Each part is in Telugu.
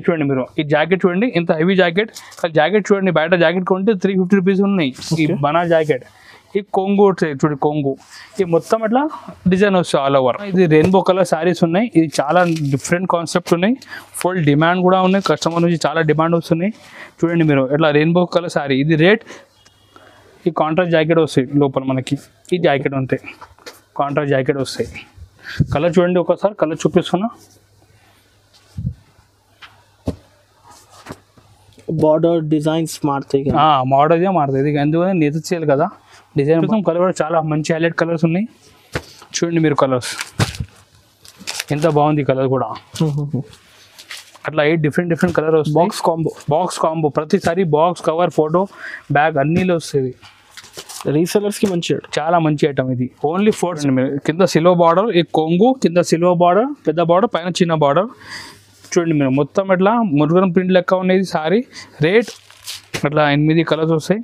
చూడండి మీరు ఈ జాకెట్ చూడండి ఇంత హెవీ జాకెట్ జాకెట్ చూడండి బయట జాకెట్ కొంటే త్రీ ఫిఫ్టీ రూపీస్ ఉన్నాయి ఈ బనా జాకెట్ ఈ కొంగు వచ్చాయి చూడండి కొంగు ఈ మొత్తం అట్లా డిజైన్ వస్తాయి ఆల్ ఓవర్ ఇది రెయిన్బో కలర్ శారీస్ ఉన్నాయి ఇది చాలా డిఫరెంట్ కాన్సెప్ట్ ఉన్నాయి ఫుల్ డిమాండ్ కూడా ఉన్నాయి కస్టమర్ నుంచి చాలా డిమాండ్ వస్తున్నాయి చూడండి మీరు ఇట్లా రెయిన్బో కలర్ శారీ ఇది రేట్ ఈ కాంట్రాస్ట్ జాకెట్ వస్తాయి లోపల మనకి ఈ జాకెట్ ఉంటాయి కాంట్రాస్ట్ జాకెట్ వస్తాయి కలర్ చూడండి ఒకసారి కలర్ చూపిస్తున్నా బార్డర్ డిజైన్స్ మారుతాయి కదా మోడల్ మారుతుంది ఇక ఎందుకంటే నేత చేయాలి కదా డిజైన్ మొత్తం కలర్ కూడా చాలా మంచి హైలైట్ కలర్స్ ఉన్నాయి చూడండి మీరు కలర్స్ ఎంత బాగుంది కలర్ కూడా అట్లా ఎయిట్ డిఫరెంట్ డిఫరెంట్ కలర్ వస్తుంది బాక్స్ కాంబో బాక్స్ కాంబో ప్రతిసారి బాక్స్ కవర్ ఫోటో బ్యాగ్ అన్నీలో వస్తుంది రీసెలర్స్ కి మంచి రేట్ చాలా మంచి ఐటమ్ ఇది ఓన్లీ ఫోర్ కింద సిల్వర్ బార్డర్ ఈ కొంగు కింద సిల్వర్ బార్డర్ పెద్ద బార్డర్ పైన చిన్న బార్డర్ చూడండి మీరు మొత్తం ఇట్లా మురుగన్ ప్రింట్ లెక్క ఉన్నది సారీ రేట్ అట్లా ఎనిమిది కలర్స్ వస్తాయి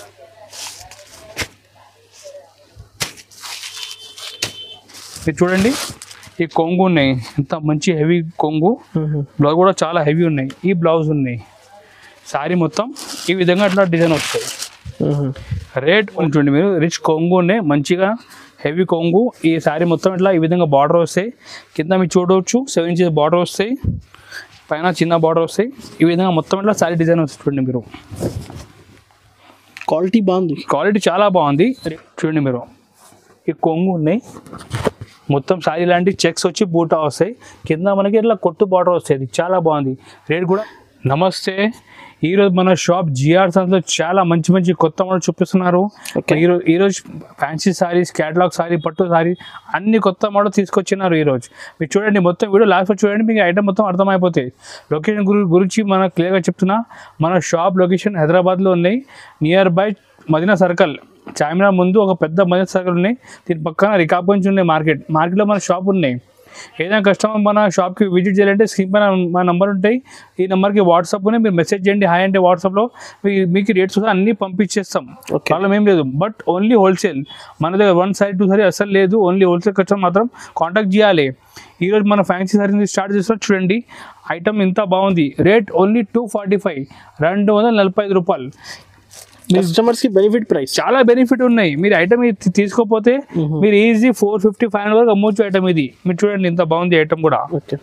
ఇది చూడండి ఈ కొంగు ఉన్నాయి ఎంత మంచి హెవీ కొంగు బ్లౌజ్ కూడా చాలా హెవీ ఉన్నాయి ఈ బ్లౌజ్ ఉన్నాయి సారీ మొత్తం ఈ విధంగా అట్లా డిజైన్ వస్తాయి రేట్ చూడండి మీరు రిచ్ కొంగు ఉన్నాయి మంచిగా హెవీ కొంగు ఈ శారీ మొత్తం ఇట్లా ఈ విధంగా బార్డర్ వస్తాయి కింద మీరు చూడవచ్చు సెవెన్ ఇంచెస్ బార్డర్ వస్తాయి పైన చిన్న బార్డర్ వస్తాయి ఈ విధంగా మొత్తం ఇట్లా శారీ డిజైన్ వస్తుంది చూడండి మీరు క్వాలిటీ బాగుంది క్వాలిటీ చాలా బాగుంది చూడండి మీరు ఈ కొంగు ఉన్నాయి మొత్తం శారీ లాంటి చెక్స్ వచ్చి బూటా వస్తాయి కింద మనకి ఇట్లా కొట్టు బార్డర్ వస్తాయి ఇది చాలా బాగుంది రేట్ కూడా నమస్తే ఈరోజు మన షాప్ జిఆర్ లో చాలా మంచి మంచి కొత్త మోడల్ చూపిస్తున్నారు Okay. ఈరోజు ఈరోజు ఫ్యాన్సీ సారీస్ క్యాటలాగ్ సారీ పట్టు సారీ అన్ని కొత్త మోడల్ తీసుకొచ్చినారు ఈరోజు మీరు చూడండి మొత్తం వీడియో లాస్ట్ చూడండి మీకు ఐటమ్ మొత్తం అర్థమైపోతాయి లొకేషన్ గురి గురించి మన క్లియర్గా చెప్తున్నా మన షాప్ లొకేషన్ హైదరాబాద్లో ఉన్నాయి near by Madina circle Charminar ముందు ఒక పెద్ద మదీనా సర్కిల్ ఉన్నాయి దీని పక్కన రికాబ్గంజ్ ఉన్నాయి మార్కెట్ మార్కెట్లో మన షాప్ ఉన్నాయి ఏదైనా కస్టమర్ మన షాప్కి విజిట్ చేయాలంటే స్క్రీన్ పైన మా నెంబర్ ఉంటాయి ఈ నెంబర్కి వాట్సాప్లోనే మీరు మెసేజ్ చేయండి హాయ్ అంటే వాట్సాప్లో మీ మీకు రేట్స్ కూడా అన్నీ పంపించేస్తాం Okay. ప్రాబ్లం ఏం లేదు బట్ ఓన్లీ హోల్సేల్ మన దగ్గర వన్ సైడ్ టూ సైడ్ అసలు లేదు ఓన్లీ హోల్సేల్ కస్టమర్ మాత్రం కాంటాక్ట్ చేయాలి ఈరోజు మన ఫ్యాన్సీ సారీ స్టార్ట్ చేస్తున్నా చూడండి ఐటమ్ ఇంత బాగుంది rate only two forty five రెండు వందల నలభై ఐదు రూపాయలు కస్టమర్స్ కి బెనిఫిట్ ప్రైస్ చాలా బెనిఫిట్ ఉన్నాయి మీరు ఐటమ్ ఇది తీసుకోకపోతే మీరు easy four fifty five hundred వరకు అమ్మొచ్చు ఐటమ్ ఇది మీరు చూడండి ఇంత బాగుంది ఐటమ్ కూడా ఓకే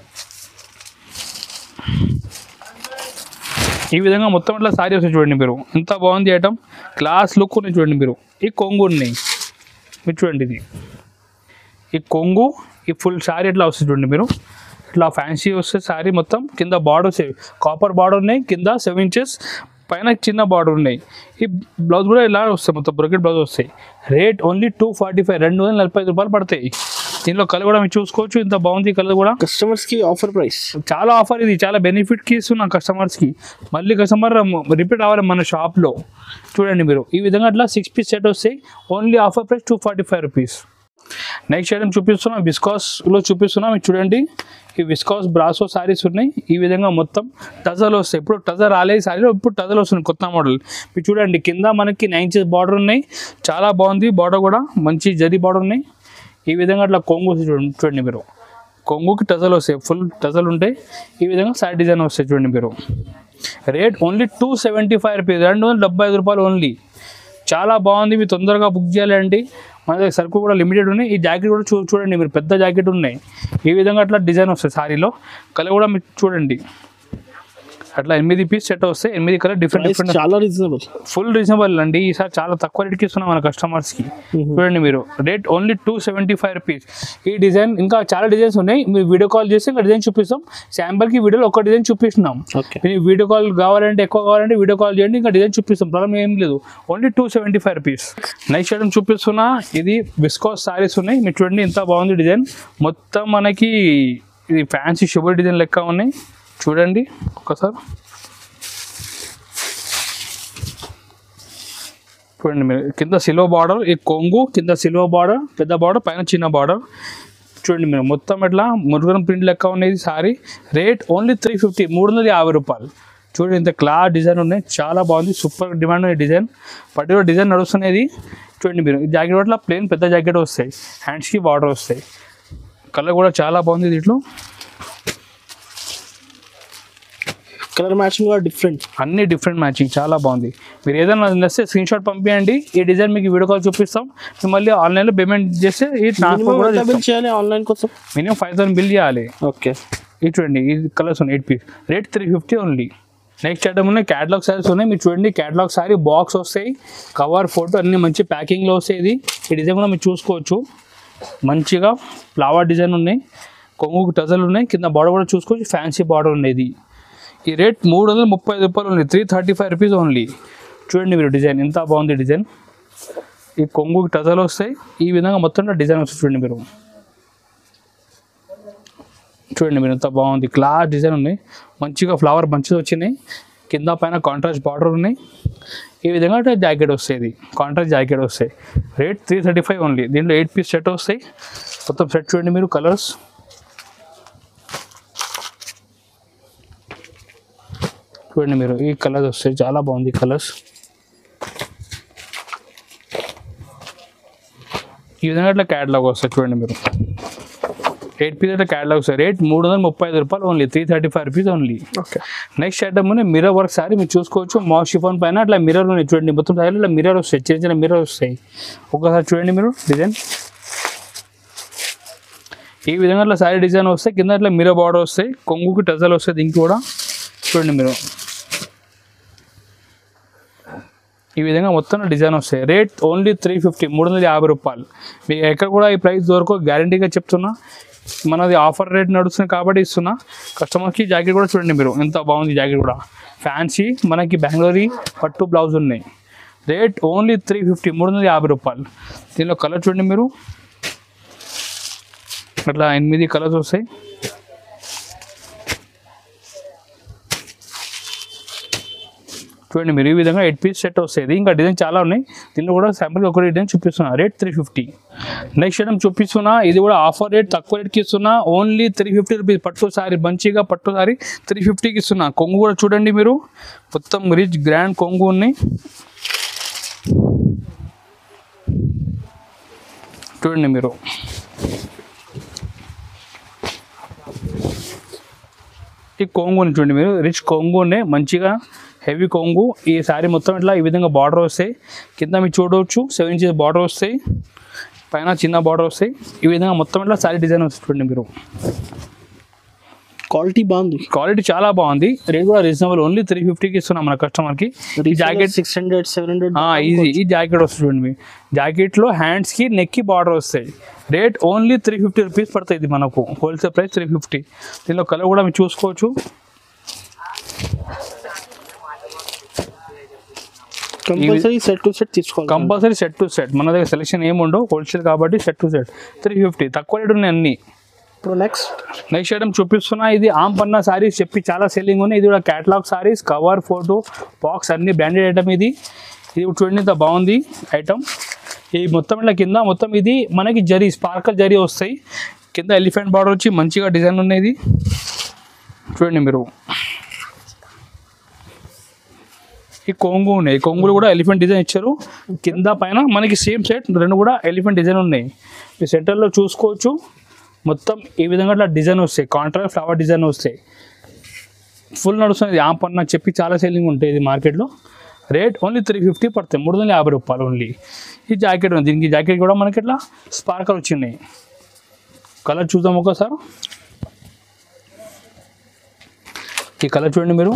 ఈ విధంగా మొత్తం ఇట్లా సారీ వస్తుంది చూడండి మీరు ఇంత బాగుంది ఐటమ్ క్లాస్ లుక్ ఉన్నాయి చూడండి మీరు ఈ కొంగు ఉన్నాయి మీరు చూడండి ఇది ఈ కొంగు ఈ ఫుల్ శారీ ఇట్లా వస్తుంది చూడండి మీరు ఇట్లా ఫ్యాన్సీ వస్తే శారీ మొత్తం కింద బార్డర్ కాపర్ బార్డర్ ఉన్నాయి కింద సెవెన్ ఇంచెస్ పైన చిన్న బార్డర్ ఉన్నాయి ఈ బ్లౌజ్ కూడా ఇలా వస్తాయి మొత్తం బ్రొకెట్ బ్లౌజ్ వస్తాయి rate only two forty five రెండు వందల నలభై ఐదు రూపాయలు పడతాయి దీనిలో కలర్ కూడా మీరు చూసుకోవచ్చు ఇంత బాగుంది కలర్ కూడా కస్టమర్స్ కి ఆఫర్ ప్రైస్ చాలా ఆఫర్ ఇది చాలా బెనిఫిట్కి ఇస్తున్నాం కస్టమర్స్కి మళ్ళీ కస్టమర్ రిపీట్ అవ్వాలి మన షాప్లో చూడండి మీరు ఈ విధంగా అట్లా సిక్స్ పీస్ సెట్ వస్తాయి only offer price two forty five rupees next item చూపిస్తున్నాం విస్కాస్లో చూపిస్తున్నాం ఇది చూడండి ఈ విస్కాస్ బ్రాసో సారీస్ ఉన్నాయి ఈ విధంగా మొత్తం టజల్ వస్తాయి ఇప్పుడు టజర్ రాలేదు సారీలో ఇప్పుడు టజల్ వస్తుంది కొత్త మోడల్ మీరు చూడండి కింద మనకి నైన్ ఇంచెస్ బార్డర్ ఉన్నాయి చాలా బాగుంది బార్డర్ కూడా మంచి జరీ బార్డర్ ఉన్నాయి ఈ విధంగా అట్లా కొంగు వస్తుంది చూడండి చూడండి మీరు కొంగుకి టజల్ వస్తాయి ఫుల్ టజల్ ఉంటాయి ఈ విధంగా సైడ్ డిజైన్ వస్తాయి చూడండి మీరు rate only two seventy five rupees రెండు వందల డెబ్బై ఐదు రూపాయలు ఓన్లీ చాలా బాగుంది మీరు తొందరగా బుక్ చేయాలండి మన దగ్గర సరుకు కూడా లిమిటెడ్ ఉన్నాయి ఈ జాకెట్ కూడా చూ చూడండి మీరు పెద్ద జాకెట్ ఉన్నాయి ఈ విధంగా అట్లా డిజైన్ వస్తాయి సారీలో కలర్ కూడా మీరు చూడండి అట్లా ఎనిమిది పీస్ సెట్ వస్తాయి ఎనిమిది కలర్ డిఫరెంట్ ప్రైస్ డిఫరెంట్ చాలా రీజనబుల్ ఫుల్ రీజనబుల్ అండి ఈసారి చాలా తక్కువ రేట్కి ఇస్తున్నాం మన కస్టమర్స్కి చూడండి మీరు rate only two seventy five rupees ఈ డిజైన్ ఇంకా చాలా డిజైన్స్ ఉన్నాయి మీరు వీడియో కాల్ చేసి ఇంకా డిజైన్ చూపిస్తాం శాంపుల్కి వీడియోలో ఒక డిజైన్ చూపిస్తున్నాం ఓకే మీరు వీడియో కాల్ కావాలంటే ఎక్కువ కావాలంటే వీడియో కాల్ చేయండి ఇంకా డిజైన్ చూపిస్తాం ప్రాబ్లం ఏం లేదు only two seventy five rupees next item చూపిస్తున్నా ఇది విస్కాస్ సారీస్ ఉన్నాయి మీరు చూడండి ఇంత బాగుంది డిజైన్ మొత్తం మనకి ఇది ఫ్యాన్సీ షుగర్ డిజైన్ లెక్క ఉన్నాయి చూడండి ఒకసారి చూడండి మీరు కింద సిల్వర్ బార్డర్ ఈ కొంగు కింద సిల్వర్ బార్డర్ పెద్ద బార్డర్ పైన చిన్న బార్డర్ చూడండి మీరు మొత్తం ఇట్లా మురుగన్ ప్రింట్ లెక్క ఉన్నది sari rate only three fifty మూడు వందల యాభై రూపాయలు చూడండి ఇంత క్లాస్ డిజైన్ ఉన్నాయి చాలా బాగుంది సూపర్ డిమాండ్ ఉన్న డిజైన్ పర్టికులర్ డిజైన్ నడుస్తున్నది చూడండి మీరు ఈ జాకెట్ పట్ల ప్లెయిన్ పెద్ద జాకెట్ వస్తాయి హ్యాండ్స్కి బార్డర్ వస్తాయి కలర్ కూడా చాలా బాగుంది దీంట్లో కలర్ మ్యాచింగ్ కూడా డిఫరెంట్ అన్ని డిఫరెంట్ మ్యాచింగ్ చాలా బాగుంది మీరు ఏదైనా నచ్చితే స్క్రీన్ షాట్ పంపించండి ఈ డిజైన్ మీకు వీడియో కాల్ చూపిస్తాం మేము మళ్ళీ ఆన్లైన్లో పేమెంట్ చేస్తే ఈ ట్రాన్స్ఫర్ కూడా ఎంత బిల్ చేయాలి ఆన్లైన్ కోసం మినిమం ఫైవ్ థౌసండ్ బిల్ చేయాలి ఓకే ఇది చూడండి ఇది కలర్స్ ఉన్నాయి eight piece rate three fifty only next item ఉన్నాయి క్యాటలాగ్ సారీస్ ఉన్నాయి మీరు చూడండి క్యాటలాగ్ సారీ బాక్స్ వస్తాయి కవర్ ఫోటో అన్ని మంచి ప్యాకింగ్లో వస్తాయి ఇది ఈ డిజైన్ కూడా మీరు చూసుకోవచ్చు మంచిగా ఫ్లవర్ డిజైన్ ఉన్నాయి కొంగు టజల్ ఉన్నాయి కింద బార్డర్ కూడా చూసుకోవచ్చు ఫ్యాన్సీ బార్డర్ ఉంది ఇది ఈ రేట్ మూడు వందల ముప్పై ఐదు రూపాయలు ఉంది three thirty five rupees only చూడండి మీరు డిజైన్ ఎంత బాగుంది డిజైన్ ఈ కొంగు టజల్ వస్తాయి ఈ విధంగా మొత్తం డిజైన్ వస్తుంది చూడండి మీరు చూడండి మీరు ఎంత బాగుంది క్లాస్ డిజైన్ ఉన్నాయి మంచిగా ఫ్లవర్ బంచెస్ వచ్చినాయి కింద పైన కాంట్రాస్ట్ బార్డర్ ఉన్నాయి ఈ విధంగా జాకెట్ వస్తాయి కాంట్రాస్ట్ జాకెట్ వస్తాయి rate three thirty five only దీంట్లో ఎయిట్ పీస్ సెట్ వస్తాయి మొత్తం సెట్ చూడండి మీరు కలర్స్ చూడండి మీరు ఈ కలర్స్ వస్తాయి చాలా బాగుంది కలర్స్ ఈ విధంగా ఇట్లా క్యాటలాగ్ వస్తాయి చూడండి మీరు ఎయిట్ పీస్ అయితే క్యాటలాగ్ వస్తాయి రేట్ మూడు వందల ముప్పై ఐదు రూపాయలు only three thirty five rupees only okay next item mirror work sari మీరు చూసుకోవచ్చు మా షిఫాన్ పైన అట్లా మిర్రర్ ఉన్నాయి చూడండి మొత్తం సారీ ఇట్లా మిర్రర్ వస్తాయి చిన్న చిన్న మిర్రర్ వస్తాయి ఒకసారి చూడండి మీరు డిజైన్ ఈ విధంగా అట్లా సారీ డిజైన్ వస్తాయి కింద అట్లా మిర్రర్ బార్డర్ వస్తాయి కొంగుకి టజల్ వస్తాయి దీనికి కూడా చూడండి మీరు ఈ విధంగా మొత్తం డిజైన్ వస్తాయి రేట్ ఓన్లీ త్రీ ఫిఫ్టీ మూడు వందల యాభై రూపాయలు మీకు ఎక్కడ కూడా ఈ ప్రైస్ దొరకో గ్యారంటీగా చెప్తున్నా మనది ఆఫర్ రేట్ నడుస్తుంది కాబట్టి ఇస్తున్నా కస్టమర్కి జాకెట్ కూడా చూడండి మీరు ఎంత బాగుంది జాకెట్ కూడా ఫ్యాన్సీ మనకి బెంగళూరు పట్టు బ్లౌజ్ ఉన్నాయి రేట్ ఓన్లీ త్రీ ఫిఫ్టీ మూడు వందల యాభై రూపాయలు దీనిలో కలర్ చూడండి మీరు అట్లా ఎనిమిది కలర్స్ వస్తాయి చూడండి మీరు ఈ విధంగా ఎయిట్ పీస్ సెట్ వస్తాయి ఇంకా డిజైన్ చాలా ఉన్నాయి దీనిలో కూడా శాంపుల్ ఒక డిజైన్ చూపిస్తున్నా rate three fifty next item చూపిస్తున్నా ఇది కూడా ఆఫర్ రేట్ తక్కువ రేట్కి ఇస్తున్నా ఓన్లీ త్రీ ఫిఫ్టీ రూపీస్ పట్టు సారీ మంచిగా పట్టు సారీ త్రీ ఫిఫ్టీకి ఇస్తున్నా కొంగు కూడా చూడండి మీరు మొత్తం రిచ్ గ్రాండ్ కొంగు ఉన్నాయి చూడండి మీరు ఈ కొంగు ఉంది చూడండి మీరు రిచ్ కొంగు ఉన్నాయి మంచిగా హెవీ కొంగు ఈ శారీ మొత్తం ఇట్లా ఈ విధంగా బార్డర్ వస్తాయి కింద మీరు చూడవచ్చు సెవెన్ ఇంచెస్ బార్డర్ వస్తాయి పైన చిన్న బార్డర్ వస్తాయి ఈ విధంగా మొత్తం ఇట్లా శారీ డిజైన్ వస్తుంది చూడండి మీరు క్వాలిటీ బాగుంది క్వాలిటీ చాలా బాగుంది రేట్ కూడా రీజనబుల్ ఓన్లీ త్రీ ఫిఫ్టీకి ఇస్తున్నాం మన కస్టమర్కి ఈ jacket six hundred seven hundred easy ఈ జాకెట్ వస్తుంది చూడండి మీ జాకెట్లో హ్యాండ్స్కి నెక్కి బార్డర్ వస్తాయి rate only three fifty rupees పడుతుంది ఇది మనకు హోల్సేల్ ప్రైస్ త్రీ ఫిఫ్టీ దీనిలో కలర్ కూడా మీరు చూసుకోవచ్చు కంపల్సరీ సెట్ టు సెట్ తీసుకోవాలి కంపల్సరీ సెట్ టు సెట్ మన దగ్గర సెలెక్షన్ ఏమి ఉండవు హోల్సేల్ కాబట్టి set to set three fifty తక్కువ రేట్ ఉన్నాయి అన్ని ఇప్పుడు నెక్స్ట్ నెక్స్ట్ ఐటమ్ చూపిస్తున్నా ఇది ఆమ్ పన్నా సారీస్ చెప్పి చాలా సెల్లింగ్ ఉన్నాయి ఇది కూడా catalogue saris cover photo box అన్ని బ్రాండెడ్ ఐటమ్ ఇది ఇది చూడండి ఇంత బాగుంది ఐటమ్ ఈ మొత్తం ఇట్లా కింద మొత్తం ఇది మనకి జరీ స్పార్కల్ జరీ వస్తాయి కింద ఎలిఫెంట్ బార్డర్ వచ్చి మంచిగా డిజైన్ ఉన్నది చూడండి మీరు ఈ కొంగు ఉన్నాయి కొంగులు కూడా ఎలిఫెంట్ డిజైన్ ఇచ్చారు కింద పైన మనకి సేమ్ సెట్ రెండు కూడా ఎలిఫెంట్ డిజైన్ ఉన్నాయి మీ సెంటర్లో చూసుకోవచ్చు మొత్తం ఈ విధంగా అట్లా డిజైన్ వస్తాయి కాంట్రాక్ట్ ఫ్లవర్ డిజైన్ వస్తాయి ఫుల్ నడుస్తుంది ఆ పని నాకు చెప్పి చాలా సేలింగ్ ఉంటాయి ఇది మార్కెట్లో రేట్ ఓన్లీ త్రీ ఫిఫ్టీ పడుతుంది మూడు వందల యాభై రూపాయలు ఓన్లీ ఈ జాకెట్ ఉంది దీనికి జాకెట్ కూడా మనకి ఇట్లా స్పార్కల్ వచ్చినాయి కలర్ చూద్దాం ఒకసారి ఈ కలర్ చూడండి మీరు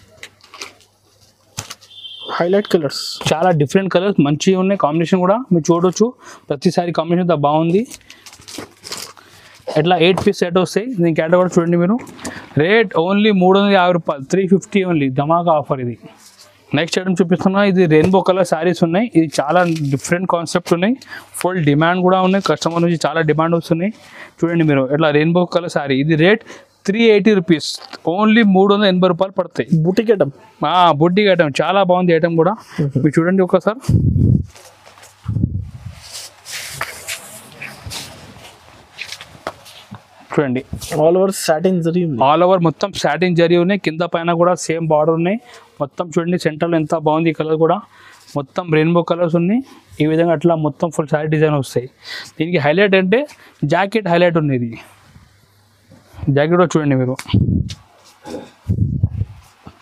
హైలైట్ కలర్స్ చాలా డిఫరెంట్ కలర్స్ మంచిగా ఉన్నాయి కాంబినేషన్ కూడా మీరు చూడొచ్చు ప్రతిసారి కాంబినేషన్ అంతా బాగుంది ఎట్లా ఎయిట్ పీస్ సెట్ వస్తాయి దీని క్యాట కూడా చూడండి మీరు రేట్ ఓన్లీ మూడు వందల యాభై రూపాయలు త్రీ ఫిఫ్టీ ఓన్లీ ధమాకా ఆఫర్ ఇది నెక్స్ట్ ఐటమ్ చూపిస్తున్నా ఇది రెయిన్బో కలర్ శారీస్ ఉన్నాయి ఇది చాలా డిఫరెంట్ కాన్సెప్ట్ ఉన్నాయి ఫుల్ డిమాండ్ కూడా ఉన్నాయి కస్టమర్ నుంచి చాలా డిమాండ్ వస్తున్నాయి చూడండి మీరు ఇట్లా రెయిన్బో కలర్ శారీ ఇది rate three eighty rupees only మూడు వందల ఎనభై రూపాయలు పడతాయి బుటిక్ ఐటమ్ ఆ, బుడ్డి ఐటమ్ చాలా బాగుంది ఐటమ్ కూడా మీరు చూడండి ఒకసారి చూడండి ఆల్ ఓవర్ సాటిన్ జరీ ఉంది ఆల్ ఓవర్ మొత్తం సాటిన్ జరీ ఉన్నాయి కింద పైన కూడా సేమ్ బార్డర్ ఉన్నాయి మొత్తం చూడండి సెంటర్లో ఎంత బాగుంది ఈ కలర్ కూడా మొత్తం రెయిన్బో కలర్స్ ఉన్నాయి ఈ విధంగా అట్లా మొత్తం ఫుల్ సారీ డిజైన్ వస్తాయి దీనికి హైలైట్ అంటే జాకెట్ హైలైట్ ఉంది ఇది జాకెట్ కూడా చూడండి మీరు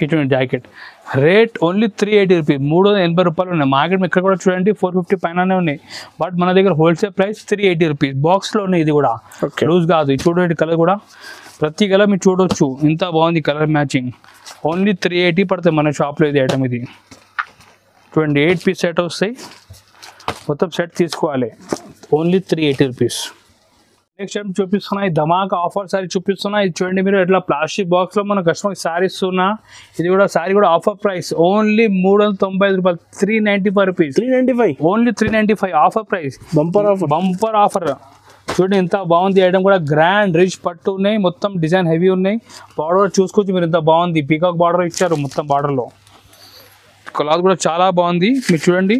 ఇటువంటి jacket rate only three eighty rupees మూడు వందల ఎనభై రూపాయలు ఉన్నాయి మార్కెట్ ఇక్కడ కూడా చూడండి ఫోర్ ఫిఫ్టీ పైననే ఉన్నాయి బట్ మన దగ్గర wholesale price three eighty rupees బాక్స్లో ఉన్నాయి ఇది కూడా ఓకే లూజ్ కాదు ఇది చూడండి కలర్ కూడా ప్రతి కలర్ మీరు చూడొచ్చు ఇంత బాగుంది colour matching only three eighty పడుతుంది మన షాప్లో ఇది ఐటమ్ ఇది చూడండి ఎయిట్ పీస్ సెట్ వస్తాయి మొత్తం సెట్ తీసుకోవాలి only three eighty rupees next time చూపిస్తున్నా ఈ ధమాకా ఆఫర్ సారీ చూపిస్తున్నా ఇది చూడండి మీరు ఇట్లా ప్లాస్టిక్ బాక్స్లో మన కస్టమర్ సారీ ఇస్తున్నా ఇది కూడా సారీ కూడా ఆఫర్ ప్రైస్ ఓన్లీ మూడు వందల తొంభై ఐదు రూపాయలు three ninety five rupees three ninety five only three ninety five offer price bumper offer bumper offer చూడండి ఇంత బాగుంది ఐటమ్ కూడా గ్రాండ్ రిచ్ పట్టు ఉన్నాయి మొత్తం డిజైన్ హెవీ ఉన్నాయి బార్డర్ చూసుకోవచ్చు మీరు ఇంత బాగుంది పీకాక్ బార్డర్ ఇచ్చారు మొత్తం బార్డర్లో క్లాత్ కూడా చాలా బాగుంది మీరు చూడండి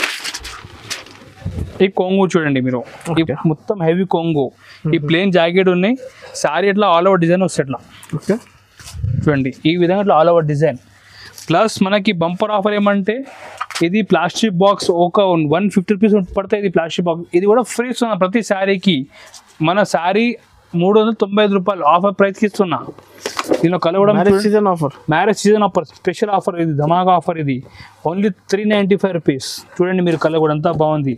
ఈ కొంగు చూడండి మీరు ఈ Okay. మొత్తం హెవీ కొంగు ఈ ప్లేన్ జాకెట్ ఉన్నాయి శారీ ఇట్లా ఆల్ ఓవర్ డిజైన్ వస్తుంది ఇట్లా ఓకే చూడండి ఈ విధంగా ఇట్లా ఆల్ ఓవర్ డిజైన్ ప్లస్ మనకి బంపర్ ఆఫర్ ఏమంటే ఇది ప్లాస్టిక్ బాక్స్ ఒక వన్ ఫిఫ్టీ రూపీస్ పడితే ఇది ప్లాస్టిక్ బాక్స్ ఇది కూడా ఫ్రీ ఇస్తున్నా ప్రతి శారీకి మన శారీ మూడు వందల తొంభై ఐదు రూపాయలు ఆఫర్ ప్రైస్కి ఇస్తున్నా దీనిలో కలర్ కూడా marriage season offer marriage season offer special offer ఇది ధమాకా ఆఫర్ ఇది only three ninety five rupees చూడండి మీరు కలర్ కూడా అంతా బాగుంది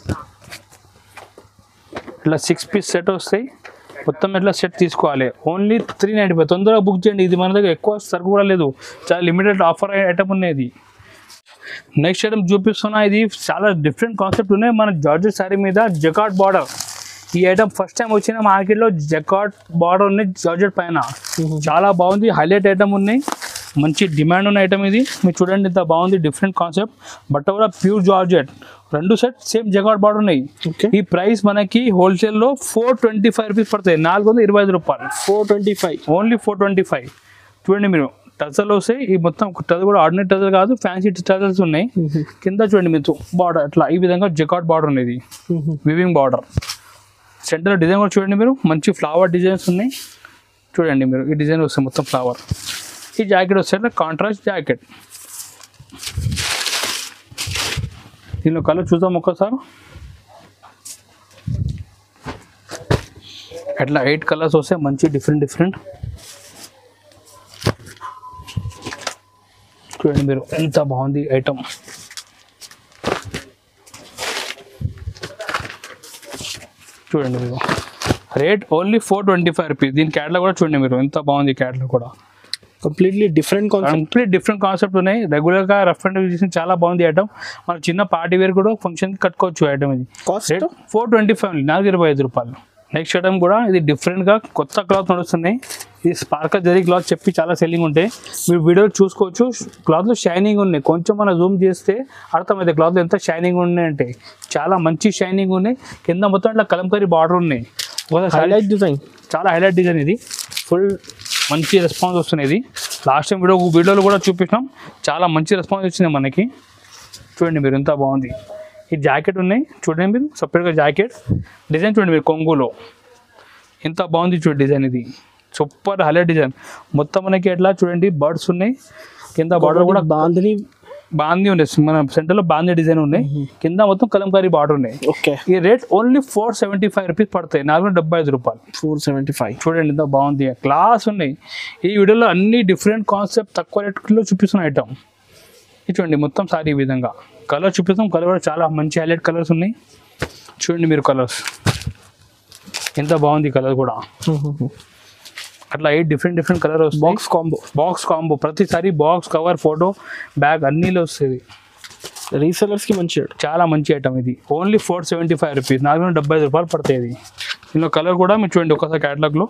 ఇట్లా సిక్స్ పీస్ సెట్ వస్తాయి మొత్తం ఇట్లా సెట్ తీసుకోవాలి ఓన్లీ త్రీ నైంటీ ఫైవ్ తొందరగా బుక్ చేయండి ఇది మన దగ్గర ఎక్కువ సరుకు కూడా లేదు చాలా లిమిటెడ్ ఆఫర్ ఐటమ్ ఉన్నది నెక్స్ట్ ఐటమ్ చూపిస్తున్నా ఇది చాలా డిఫరెంట్ కాన్సెప్ట్ ఉన్నాయి మన జార్జెట్ శారీ మీద జకాట్ బార్డర్ ఈ ఐటమ్ ఫస్ట్ టైం వచ్చిన మార్కెట్లో జకాట్ బార్డర్ ఉన్నాయి జార్జెట్ పైన చాలా బాగుంది హైలైట్ ఐటమ్ ఉన్నాయి మంచి డిమాండ్ ఉన్న ఐటమ్ ఇది మీరు చూడండి ఇంత బాగుంది డిఫరెంట్ కాన్సెప్ట్ బట్ కూడా ప్యూర్ జార్జెట్ రెండు సెట్ సేమ్ జగాట్ బార్డర్ ఉన్నాయి ఓకే ఈ ప్రైస్ మనకి హోల్సేల్లో ఫోర్ ట్వంటీ ఫైవ్ రూపీస్ పడతాయి నాలుగు వందల ఇరవై ఐదు రూపాయలు four twenty five only four twenty five చూడండి మీరు టజల్ వస్తాయి ఈ మొత్తం టజల్ కూడా ఆర్డినరీ టజల్ కాదు ఫ్యాన్సీ టజల్స్ ఉన్నాయి కింద చూడండి మీరు బార్డర్ అట్లా ఈ విధంగా జకాట్ బార్డర్ ఉంది ఇది వివింగ్ బార్డర్ సెంటర్ డిజైన్ కూడా చూడండి మీరు మంచి ఫ్లవర్ డిజైన్స్ ఉన్నాయి చూడండి మీరు ఈ డిజైన్ వస్తుంది మొత్తం ఫ్లవర్ ఈ జాకెట్ వస్తే కాంట్రాస్ట్ జాకెట్ దీనిలో కలర్ చూద్దాం ఒక్కసారి అట్లా ఎయిట్ కలర్స్ వస్తాయి మంచి డిఫరెంట్ డిఫరెంట్ చూడండి మీరు ఎంత బాగుంది ఐటమ్ చూడండి మీరు rate only four twenty five rupees దీని క్యాట్లో కూడా చూడండి మీరు ఎంత బాగుంది క్యాట్లో కూడా completely different concept complete different concept ఉన్నాయి రెగ్యులర్గా రఫ్ అండ్ చేసిన చాలా బాగుంది ఐటమ్ మన చిన్న పార్టీ వేర్ కూడా ఫంక్షన్ కట్టుకోవచ్చు ఐటమ్ ఇది cost rate four twenty five నాలుగు ఇరవై ఐదు రూపాయలు నెక్స్ట్ ఐటమ్ కూడా ఇది డిఫరెంట్గా కొత్త క్లాత్ నడుస్తున్నాయి ఇది స్పార్కల్ జరీ క్లాత్ చెప్పి చాలా సెల్లింగ్ ఉంటాయి మీరు వీడియో చూసుకోవచ్చు క్లాత్లో షైనింగ్ ఉన్నాయి కొంచెం మనం జూమ్ చేస్తే అర్థమైతే క్లాత్లో ఎంత షైనింగ్ ఉన్నాయి అంటే చాలా మంచి షైనింగ్ ఉన్నాయి కింద మొత్తం ఇట్లా కలంకరీ బార్డర్ ఉన్నాయి ఒకసారి హైలైట్ డిజైన్ చాలా హైలైట్ డిజైన్ ఇది ఫుల్ మంచి రెస్పాన్స్ వస్తుంది ఇది లాస్ట్ టైం వీడియో వీడియోలో కూడా చూపించాం చాలా మంచి రెస్పాన్స్ వచ్చింది మనకి చూడండి మీరు ఎంత బాగుంది ఈ జాకెట్ ఉన్నాయి చూడండి మీరు సపరేట్గా జాకెట్ డిజైన్ చూడండి మీరు కొంగులో ఎంత బాగుంది చూడండి డిజైన్ ఇది సూపర్ హైలైట్ డిజైన్ మొత్తం మనకి ఎట్లా చూడండి బర్డ్స్ ఉన్నాయి కింద బార్డర్ కూడా బాంధిని బాందీ ఉన్నాయి మన సెంటర్లో బాందీ డిజైన్ ఉన్నాయి కింద మొత్తం కలంకారీ బార్డర్ ఉన్నాయి ఓకే ఈ rate only four seventy five rupees పడతాయి నాలుగు వందల డెబ్బై ఐదు రూపాయలు ఫోర్ సెవెంటీ ఫైవ్ చూడండి ఎంత బాగుంది క్లాస్ ఉన్నాయి ఈ వీడియోలో అన్ని డిఫరెంట్ కాన్సెప్ట్ తక్కువ రేట్లో చూపిస్తున్న ఐటమ్ ఇది చూడండి మొత్తం సారీ ఈ విధంగా కలర్ చూపిస్తాం కలర్ కూడా చాలా మంచి హైలైట్ కలర్స్ ఉన్నాయి చూడండి మీరు కలర్స్ ఎంత బాగుంది కలర్ కూడా అట్లా ఎయిట్ డిఫరెంట్ డిఫరెంట్ కలర్ వస్తుంది బాక్స్ కాంబో బాక్స్ కాంబో ప్రతిసారి బాక్స్ కవర్ ఫోటో బ్యాగ్ అన్నీలో వస్తుంది రీసెలర్స్ కి మంచి రేట్ చాలా మంచి ఐటమ్ ఇది only four seventy five rupees నాలుగు వందల డెబ్బై ఐదు రూపాయలు పడతాయి ఇది దీనిలో కలర్ కూడా మీరు చూడండి ఒకసారి క్యాటలాగ్లో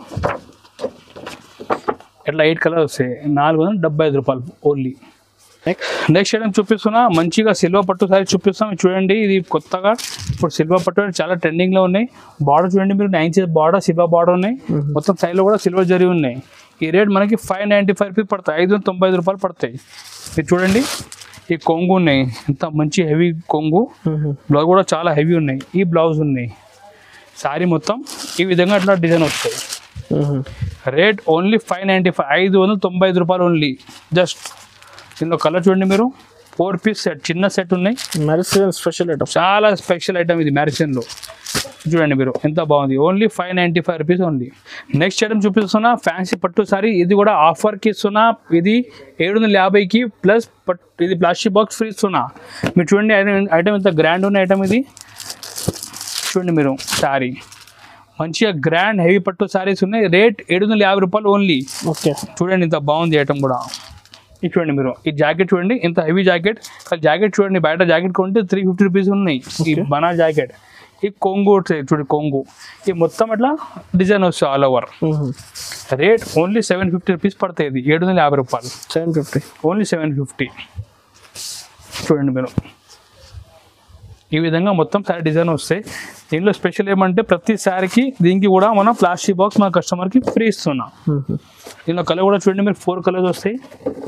ఇట్లా ఎయిట్ కలర్ వస్తాయి నాలుగు వందల డెబ్బై ఐదు రూపాయలు ఓన్లీ నెక్స్ట్ నెక్స్ట్ ఐటమ్ చూపిస్తున్నా మంచిగా సిల్వర్ పట్టు సారీ చూపిస్తాం ఇది చూడండి ఇది కొత్తగా ఇప్పుడు సిల్వర్ పట్టు అనేది చాలా ట్రెండింగ్లో ఉన్నాయి బార్డర్ చూడండి మీరు nine inches border silver border ఉన్నాయి మొత్తం సైడ్లో కూడా సిల్వర్ జరి ఉన్నాయి ఈ రేట్ మనకి ఫైవ్ నైంటీ ఫైవ్ రూపీస్ పడతాయి ఐదు వందల తొంభై ఐదు రూపాయలు పడతాయి ఇది చూడండి ఈ కొంగు ఉన్నాయి ఎంత మంచి హెవీ కొంగు బ్లౌజ్ కూడా చాలా హెవీ ఉన్నాయి ఈ బ్లౌజ్ ఉన్నాయి శారీ మొత్తం ఈ విధంగా అట్లా డిజైన్ వస్తాయి rate only five ninety five ఐదు వందల తొంభై ఐదు రూపాయలు ఓన్లీ జస్ట్ దీనిలో కలర్ చూడండి మీరు ఫోర్ పీస్ సెట్ చిన్న సెట్ ఉన్నాయి మ్యారేజ్ సీజన్ స్పెషల్ ఐటమ్ చాలా స్పెషల్ ఐటమ్ ఇది మ్యారిసన్లో చూడండి మీరు ఎంత బాగుంది only five ninety five rupees only next item చూపిస్తున్నా ఫ్యాన్సీ పట్టు సారీ ఇది కూడా ఆఫర్కి ఇస్తున్నా ఇది ఏడు వందల యాభైకి ప్లస్ పట్ ఇది ప్లాస్టిక్ బాక్స్ ఫ్రీ ఇస్తున్నా మీరు చూడండి ఐటమ్ ఐటమ్ ఎంత గ్రాండ్ ఉన్న ఐటమ్ ఇది చూడండి మీరు శారీ మంచిగా గ్రాండ్ హెవీ పట్టు శారీస్ ఉన్నాయి రేట్ ఏడు వందల యాభై రూపాయలు ఓన్లీ ఓకే చూడండి ఇంత బాగుంది ఐటమ్ కూడా ఇది చూడండి మీరు ఈ జాకెట్ చూడండి ఇంత హెవీ జాకెట్ జాకెట్ చూడండి బయట జాకెట్ కొంటే త్రీ ఫిఫ్టీ రూపీస్ ఉన్నాయి ఈ Okay. బనా జాకెట్ ఈ కొంగు వస్తాయి చూడండి కొంగు ఈ మొత్తం అట్లా డిజైన్ వస్తాయి all over rate only seven fifty rupees పడతాయి ఇది ఏడు వందల యాభై రూపాయలు seven fifty only seven fifty చూడండి మీరు ఈ విధంగా మొత్తం శారీ డిజైన్ వస్తాయి దీనిలో స్పెషల్ ఏమంటే ప్రతి శారీకి దీనికి కూడా మనం ప్లాస్టిక్ బాక్స్ మన కస్టమర్కి ఫ్రీ ఇస్తున్నాం దీనిలో కలర్ కూడా చూడండి మీరు ఫోర్ కలర్స్ వస్తాయి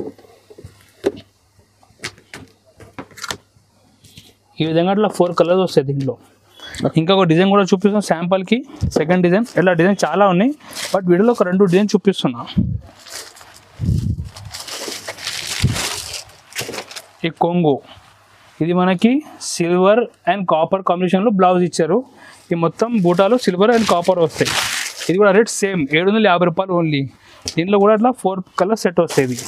ఈ విధంగా అట్లా ఫోర్ కలర్స్ వస్తాయి దీంట్లో ఇంకొక డిజైన్ కూడా చూపిస్తాం శాంపుల్కి సెకండ్ డిజైన్ ఇలా డిజైన్ చాలా ఉన్నాయి బట్ వీడియోలో ఒక రెండు డిజైన్ చూపిస్తున్నా ఈ కొంగు ఇది మనకి సిల్వర్ అండ్ కాపర్ కాంబినేషన్లో బ్లౌజ్ ఇచ్చారు ఈ మొత్తం బూటాలు సిల్వర్ అండ్ కాపర్ వస్తాయి ఇది కూడా రేట్ సేమ్ ఏడు వందల యాభై రూపాయలు ఓన్లీ దీంట్లో కూడా అట్లా ఫోర్ కలర్ సెట్ వస్తాయి ఇది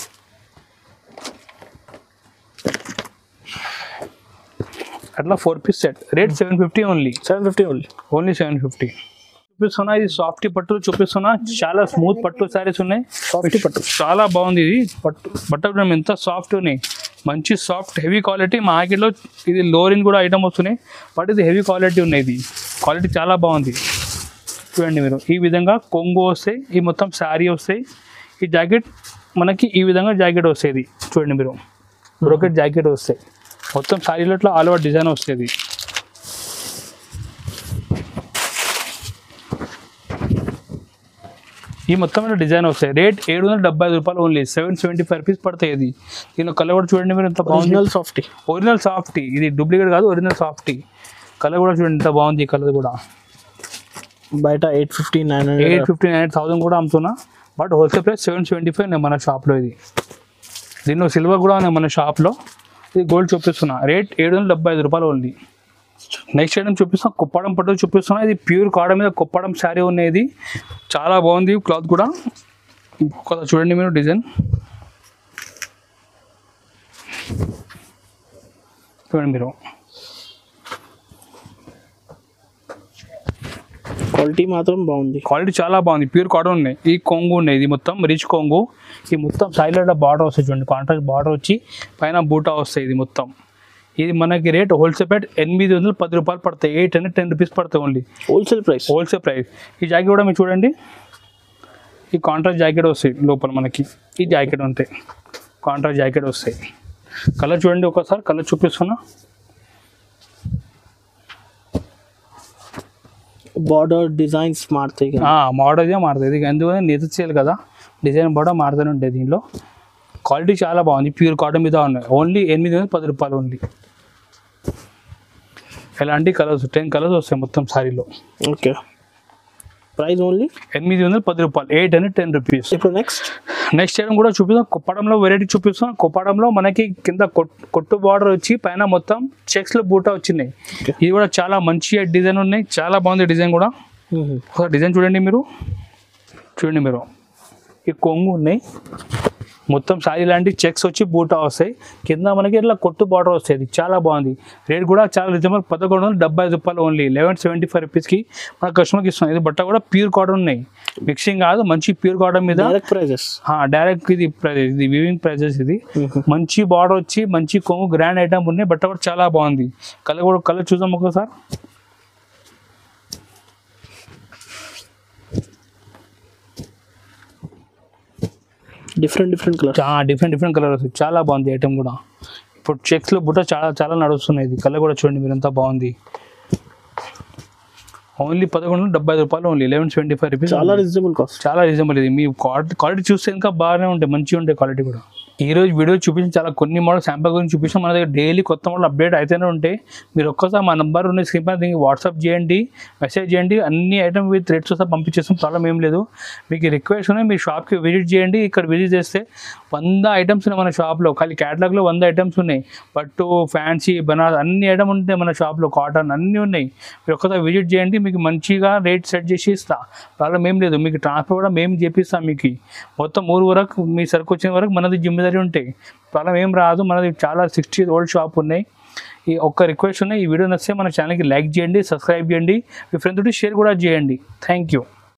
అట్లా four piece set rate seven fifty only seven fifty only only seven fifty చూపిస్తున్నా ఇది సాఫ్ట్ పట్టులు చూపిస్తున్నా చాలా స్మూత్ పట్టు శారీస్ ఉన్నాయి సాఫ్ట్ పట్టు చాలా బాగుంది ఇది పట్టు బట్ట కూడా ఎంత సాఫ్ట్ ఉన్నాయి మంచి సాఫ్ట్ హెవీ క్వాలిటీ మార్కెట్లో ఇది లోరిన్ కూడా ఐటమ్ వస్తున్నాయి బట్ ఇది హెవీ క్వాలిటీ ఉన్నాయి ఇది క్వాలిటీ చాలా బాగుంది చూడండి మీరు ఈ విధంగా కొంగు వస్తాయి ఈ మొత్తం శారీ వస్తాయి ఈ జాకెట్ మనకి ఈ విధంగా జాకెట్ వస్తుంది చూడండి మీరు బ్రోకెట్ జాకెట్ వస్తాయి మొత్తం శారీలో ఇట్లా ఆల్ ఓవర్ డిజైన్ వస్తుంది ఈ మొత్తం డిజైన్ వస్తాయి రేట్ ఏడు వందల డెబ్బై ఐదు రూపాయలు only seven seventy five rupees పడతాయి ఇది దీనిలో కలర్ కూడా చూడండి మీరు ఎంత బాగుంది ఒరిజినల్ సాఫ్టీ ఒరిజినల్ సాఫ్టీ ఇది డూప్లికేట్ కాదు ఒరిజినల్ సాఫ్టీ కలర్ కూడా చూడండి ఎంత బాగుంది ఈ కలర్ కూడా బయట eight fifty nine eight hundred fifty nine thousand కూడా అమ్ముతున్నా but wholesale price seven seventy five మన షాప్లో ఇది దీనిలో సిల్వర్ కూడా ఉన్నాయి మన షాప్లో ఇది గోల్డ్ చూపిస్తున్నా రేట్ ఏడు వందల డెబ్బై ఐదు రూపాయలు ఉంది నెక్స్ట్ ఐటమ్ చూపిస్తున్నా కుప్పడం పట్టు చూపిస్తున్నా ఇది ప్యూర్ కాటన్ మీద కుప్పడం శారీ ఉన్నది చాలా బాగుంది క్లాత్ కూడా ఇంకొక చూడండి మీరు డిజైన్ చూడండి మీరు క్వాలిటీ మాత్రం బాగుంది క్వాలిటీ చాలా బాగుంది ప్యూర్ కాటన్ ఉన్నాయి ఈ కొంగు ఉన్నాయి ఇది మొత్తం రిచ్ కొంగు ఈ మొత్తం సైడ్లో బార్డర్ వస్తాయి చూడండి కాంట్రాక్ట్ బార్డర్ వచ్చి పైన బూటా వస్తాయి ఇది మొత్తం ఇది మనకి రేట్ హోల్సేల్ రేట్ ఎనిమిది వందలు పది రూపాయలు పడతాయి ఎయిట్ హండ్రెడ్ టెన్ రూపీస్ పడతాయి only wholesale price wholesale price ఈ జాకెట్ కూడా మీరు చూడండి ఈ కాంట్రాక్ట్ జాకెట్ వస్తాయి లోపల మనకి ఈ జాకెట్ ఉంటాయి కాంట్రాక్ట్ జాకెట్ వస్తాయి కలర్ చూడండి ఒకసారి కలర్ చూపిస్తున్నా బార్డర్ డిజైన్స్ మారుతాయి కదా మోడల్గా మారుతుంది ఇది ఎందుకంటే నేత చేయాలి కదా డిజైన్ కూడా మారుతూనే ఉంటాయి దీనిలో క్వాలిటీ చాలా బాగుంది ప్యూర్ కాటన్ మీద ఉన్నాయి ఓన్లీ ఎనిమిది వందల పది రూపాయలు ఓన్లీ ఎలాంటి కలర్స్ టెన్ కలర్స్ వస్తాయి మొత్తం శారీలో ఓకే ప్రైస్ ఓన్లీ ఎనిమిది వందల పది రూపాయలు ఎయిట్ హండ్రెడ్ టెన్ రూపీస్ ఇప్పుడు నెక్స్ట్ నెక్స్ట్ ఐటమ్ కూడా చూపిస్తాం కుప్పడంలో వెరైటీ చూపిస్తాం కుప్పడంలో మనకి కింద కొట్- కొట్టు బార్డర్ వచ్చి పైన మొత్తం చెక్స్లో బూటా వచ్చినాయి Okay. ఇది కూడా చాలా మంచి డిజైన్ ఉన్నాయి చాలా బాగుంది డిజైన్ కూడా ఒకసారి డిజైన్ చూడండి మీరు చూడండి మీరు ఈ కొంగు ఉన్నాయి మొత్తం సారీ లాంటి చెక్స్ వచ్చి బూటా వస్తాయి కింద మనకి ఇట్లా కొట్టు బార్డర్ వస్తాయి ఇది చాలా బాగుంది రేట్ కూడా చాలా రీజనబుల్ పదకొండు వందల డెబ్బై ఐదు రూపాయలు ఓన్లీ లెవెన్ సెవెంటీ ఫైవ్ రూపీస్కి మన కస్టమర్కి ఇస్తున్నాం ఇది బట్ట కూడా ప్యూర్ కాటన్ ఉన్నాయి మిక్సింగ్ కాదు మంచి ప్యూర్ కాటన్ మీద డైరెక్ట్ ప్రైజెస్ డైరెక్ట్ ఇది ప్ర- ఇది వివింగ్ ప్రైజెస్ ఇది మంచి బార్డర్ వచ్చి మంచి కొంగు గ్రాండ్ ఐటమ్ ఉన్నాయి బట్ట కూడా చాలా బాగుంది కలర్ కూడా కలర్ చూద్దాం ఒకసారి డిఫరెంట్ డిఫరెంట్ కలర్ చాలా డిఫరెంట్ డిఫరెంట్ కలర్ వస్తుంది చాలా బాగుంది ఐటమ్ కూడా ఇప్పుడు చెక్స్లో బుట్ట చాలా చాలా నడుస్తున్నాయి ఇది కలర్ కూడా చూడండి మీరు ఎంత బాగుంది ఓన్లీ పదకొండు వందల డెబ్బై ఐదు రూపాయలు only eleven seventy five rupees చాలా రీజనబుల్ కాస్ట్ చాలా రీజనబుల్ ఇది మీ క్వాలిటీ క్వాలిటీ చూస్తే ఇంకా బాగానే ఉంటాయి మంచిగా ఉంటాయి క్వాలిటీ కూడా ఈ రోజు వీడియో చూపించిన చాలా కొన్ని మోడల్ శాంపుల్ గురించి చూపించాం మన దగ్గర డైలీ కొత్త మోడల్ అప్డేట్ అయితేనే ఉంటాయి మీరు ఒక్కసారి మా నెంబర్ ఉన్న స్క్రీన్ పైన దీనికి వాట్సాప్ చేయండి మెసేజ్ చేయండి అన్ని ఐటమ్ విత్ రేట్స్ వస్తే పంపించేస్తాం ప్రాబ్లం ఏం లేదు మీకు రిక్వెస్ట్ ఉన్నాయి మీ షాప్కి విజిట్ చేయండి ఇక్కడ విజిట్ చేస్తే వంద ఐటమ్స్ ఉన్నాయి మన షాప్లో ఖాళీ క్యాటలాగ్లో వంద ఐటమ్స్ ఉన్నాయి పట్టు ఫ్యాన్సీ బనారస్ అన్ని ఐటమ్ ఉంటాయి మన షాప్లో కాటన్ అన్నీ ఉన్నాయి మీరు ఒక్కసారి విజిట్ చేయండి మీకు మంచిగా రేట్ సెట్ చేసి ఇస్తా ప్రాబ్లం ఏం లేదు మీకు ట్రాన్స్పోర్ట్ కూడా మేము చేపిస్తాం మీకు మొత్తం ఊరు వరకు మీ సరుకు వచ్చిన వరకు మనది జిమ్మేదారి ఉంటాయి ప్రాబ్లం ఏం రాదు మనది చాలా సిక్స్టీ ఓల్డ్ షాప్ ఉన్నాయి ఈ ఒక్క రిక్వెస్ట్ ఉన్నాయి ఈ వీడియో నచ్చితే మన ఛానల్కి లైక్ చేయండి సబ్స్క్రైబ్ చేయండి మీ ఫ్రెండ్ తోటి షేర్ కూడా చేయండి థ్యాంక్ యూ